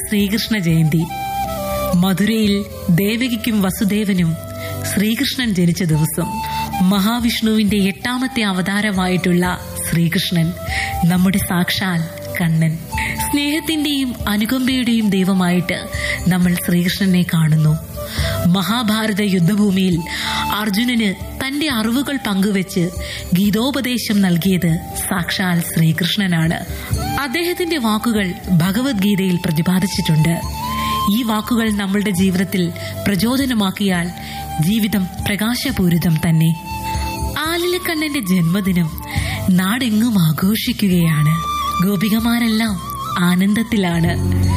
ശ്രീകൃഷ്ണ ജയന്തി മധുരയിൽ ദേവകിക്കും വസുദേവനും ശ്രീകൃഷ്ണൻ ജനിച്ച ദിവസം മഹാവിഷ്ണുവിന്റെ എട്ടാമത്തെ അവതാരമായിട്ടുള്ള ശ്രീകൃഷ്ണൻ നമ്മുടെ സാക്ഷാൽ കണ്ണൻ സ്നേഹത്തിന്റെയും അനുകമ്പയുടെയും ദൈവമായിട്ട് നമ്മൾ ശ്രീകൃഷ്ണനെ കാണുന്നു മഹാഭാരത യുദ്ധഭൂമിയിൽ അർജുനന് തന്റെ അറിവുകൾ പങ്കുവെച്ച് ഗീതോപദേശം നൽകിയത് സാക്ഷാൽ ശ്രീകൃഷ്ണനാണ് അദ്ദേഹത്തിന്റെ വാക്കുകൾ ഭഗവത്ഗീതയിൽ പ്രതിപാദിച്ചിട്ടുണ്ട് ഈ വാക്കുകൾ നമ്മളുടെ ജീവിതത്തിൽ പ്രചോദനമാക്കിയാൽ ജീവിതം പ്രകാശപൂരിതം തന്നെ ആലിലക്കണ്ണന്റെ ജന്മദിനം നാടെങ്ങും ആഘോഷിക്കുകയാണ് ഗോപികമാരെല്ലാം ആനന്ദത്തിലാണ്